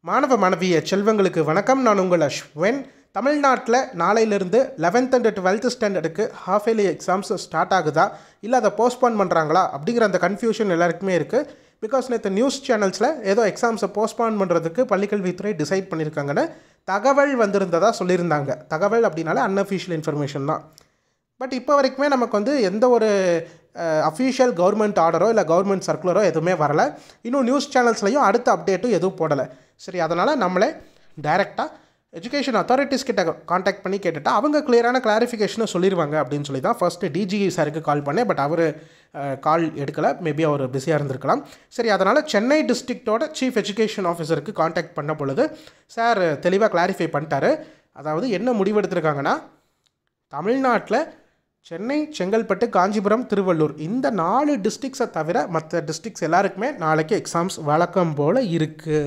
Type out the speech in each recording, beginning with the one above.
மாணவ மாணவிய செல்வங்களுக்கு வணக்கம் நான் உங்கள் அஸ்வின் தமிழ்நாட்டில் நாளையிலிருந்து லெவன்த் அண்ட் டுவெல்த் ஸ்டாண்டர்டுக்கு ஹாஃப் இயர்லி எக்ஸாம்ஸ் ஸ்டார்ட் ஆகுதா இல்லை அதை போஸ்ட்போன் பண்ணுறாங்களா அப்படிங்கிற அந்த கன்ஃபியூஷன் எல்லாருக்குமே இருக்குது பிகாஸ் நேற்று நியூஸ் சேனல்ஸில் ஏதோ எக்ஸாம்ஸை போஸ்ட்போன் பண்ணுறதுக்கு பள்ளிக்கல்வித்துறை டிசைட் பண்ணியிருக்காங்கன்னு தகவல் வந்திருந்ததா சொல்லியிருந்தாங்க தகவல் அப்படின்னாலே அன்அஃபிஷியல் இன்ஃபர்மேஷன் தான் பட் இப்போ வரைக்குமே நமக்கு வந்து எந்த ஒரு அஃபீஷியல் கவர்மெண்ட் ஆர்டரோ இல்லை கவர்மெண்ட் சர்க்குலரோ எதுவுமே வரலை இன்னும் நியூஸ் சேனல்ஸ்லையும் அடுத்த அப்டேட்டும் எதுவும் போடலை சரி அதனால் நம்மளே டைரெக்டாக எஜுகேஷன் அத்தாரிட்டிஸ் கிட்ட காண்டாக்ட் பண்ணி கேட்டுட்டா அவங்க கிளியரான கிளாரிஃபிகேஷனை சொல்லிடுவாங்க அப்படின்னு சொல்லி தான் ஃபஸ்ட்டு டிஜிஇ சாருக்கு கால் பண்ணேன் பட் அவர் கால் எடுக்கலை மேபி அவர் பிஸியாக இருந்திருக்கலாம் சரி அதனால் சென்னை டிஸ்ட்ரிக்டோட சீஃப் எஜுகேஷன் ஆஃபீஸருக்கு காண்டாக்ட் பண்ண பொழுது சார் தெளிவாக கிளாரிஃபை பண்ணிட்டாரு அதாவது என்ன முடிவெடுத்திருக்காங்கன்னா தமிழ்நாட்டில் சென்னை செங்கல்பட்டு காஞ்சிபுரம் திருவள்ளூர் இந்த நாலு டிஸ்ட்ரிக்ஸை தவிர மற்ற டிஸ்ட்ரிக்ஸ் எல்லாருக்குமே நாளைக்கு எக்ஸாம்ஸ் வழக்கம் போல் இருக்குது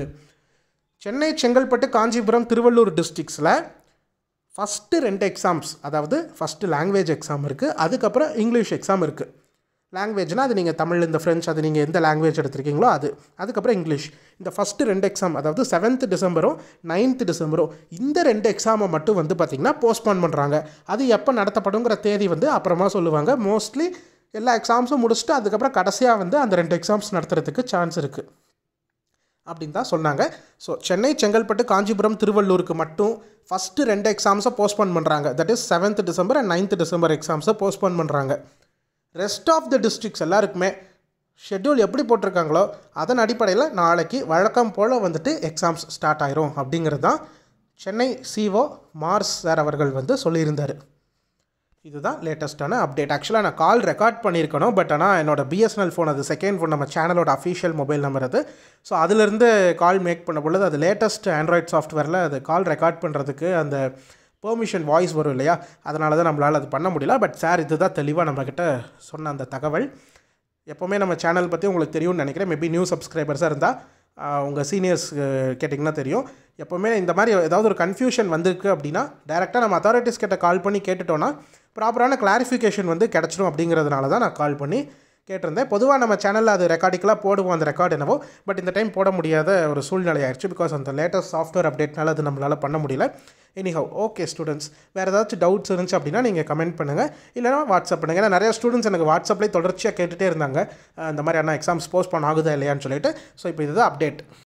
சென்னை செங்கல்பட்டு காஞ்சிபுரம் திருவள்ளூர் டிஸ்ட்ரிக்ஸில் ஃபஸ்ட்டு ரெண்டு எக்ஸாம்ஸ் அதாவது ஃபஸ்ட்டு லாங்குவேஜ் எக்ஸாம் இருக்குது அதுக்கப்புறம் இங்கிலீஷ் எக்ஸாம் இருக்குது லாங்குவேஜ்னால் அது நீங்கள் தமிழ் இந்த ஃப்ரெஞ்ச் அது நீங்கள் எந்த லாங்குவேஜ் எடுத்திருக்கீங்களோ அது அதுக்கப்புறம் இங்கிலீஷ் இந்த ஃபஸ்ட்டு ரெண்டு எக்ஸாம் அதாவது செவன்த் டிசம்பரும் நைன்த் டிசம்பரும் இந்த ரெண்டு எக்ஸாமை மட்டும் வந்து பார்த்திங்கன்னா போஸ்ட்போன் பண்ணுறாங்க அது எப்போ நடத்தப்படுங்கிற தேதி வந்து அப்புறமா சொல்லுவாங்க மோஸ்ட்லி எல்லா எக்ஸாம்ஸும் முடிச்சுட்டு அதுக்கப்புறம் கடைசியாக வந்து அந்த ரெண்டு எக்ஸாம்ஸ் நடத்துறதுக்கு சான்ஸ் இருக்குது அப்படின்னு தான் சொன்னாங்க ஸோ சென்னை செங்கல்பட்டு காஞ்சிபுரம் திருவள்ளூருக்கு மட்டும் ஃபஸ்ட்டு ரெண்டு எக்ஸாம்ஸை போஸ்ட்போன் பண்ணுறாங்க that is seventh December and ninth December எக்ஸாம்ஸை போஸ்ட்போன் பண்ணுறாங்க ரெஸ்ட் ஆஃப் த டிஸ்ட்ரிக்ஸ் எல்லாருக்குமே ஷெட்யூல் எப்படி போட்டிருக்காங்களோ அதன் அடிப்படையில் நாளைக்கு வழக்கம் போல் வந்துட்டு எக்ஸாம்ஸ் ஸ்டார்ட் ஆயிரும் அப்படிங்கிறது தான் சென்னை சிஓ மார்ஸ் சார் அவர்கள் வந்து சொல்லியிருந்தார் இதுதான் லேட்டஸ்ட்டான அப்டேட் ஆக்சுவலாக நான் கால் ரெக்கார்ட் பண்ணியிருக்கணும் பட் ஆனால் என்னோட பிஎஸ்என்எல் ஃபோன் அது செகண்ட் ஃபோன் நம்ம சேனலோட அஃபிஷியல் மொபைல் நம்பர் அது ஸோ அதிலிருந்து கால் மேக் பண்ண பொழுது அது லேட்டஸ்ட் ஆண்ட்ராய்ட் சாஃப்ட்வேரில் அது கால் ரெக்கார்ட் பண்ணுறதுக்கு அந்த பெர்மிஷன் வாய்ஸ் வரும் இல்லையா அதனால தான் நம்மளால் அது பண்ண முடியல பட் சார் இதுதான் தெளிவாக நம்மக்கிட்ட சொன்ன அந்த தகவல் எப்போவுமே நம்ம சேனல் பற்றி உங்களுக்கு தெரியும்னு நினைக்கிறேன் மேபி நியூ சப்ஸ்கிரைபர்ஸாக இருந்தால் உங்கள் சீனியர்ஸ் கேட்டிங்கன்னா தெரியும் எப்போவுமே இந்த மாதிரி ஏதாவது ஒரு கன்ஃபியூஷன் வந்திருக்கு அப்படின்னா டேரெக்டாக நம்ம அத்தாரிட்டிஸ் கிட்ட கால் பண்ணி கேட்டுட்டோன்னா ப்ராப்பரான கிளாரிஃபிகேஷன் வந்து கிடச்சிரும் அப்படிங்கிறதுனால தான் நான் கால் பண்ணி கேட்டிருந்தேன் பொதுவாக நம்ம சேனலில் அது ரெக்கார்டிக்கலாக போடுவோம் அந்த ரெக்கார்டு என்னவோ பட் இந்த டைம் போட முடியாத ஒரு சூழ்நிலை ஆயிடுச்சு பிகாஸ் அந்த லேட்டஸ்ட் சாஃப்ட்வேர் அப்டேட்னால அது நம்மளால் பண்ண முடியல எனிஹவ் ஓகே ஸ்டூடெண்ட்ஸ் வேறு ஏதாச்சும் டவுட்ஸ் இருந்துச்சு அப்படின்னா நீங்கள் கமெண்ட் பண்ணுங்கள் இல்லைனா வாட்ஸ்அப் பண்ணுங்கள் ஏன்னா நிறைய ஸ்டூடெண்ட்ஸ் எனக்கு வாட்ஸ்அப்லேயே தொடர்ச்சியாக கேட்டுகிட்டே இருந்தாங்க இந்த மாதிரி அண்ணா எக்ஸாம்ஸ் போஸ்ட்போன் ஆகுதா இல்லையான்னு சொல்லிட்டு ஸோ இப்போ இதுதான் அப்டேட்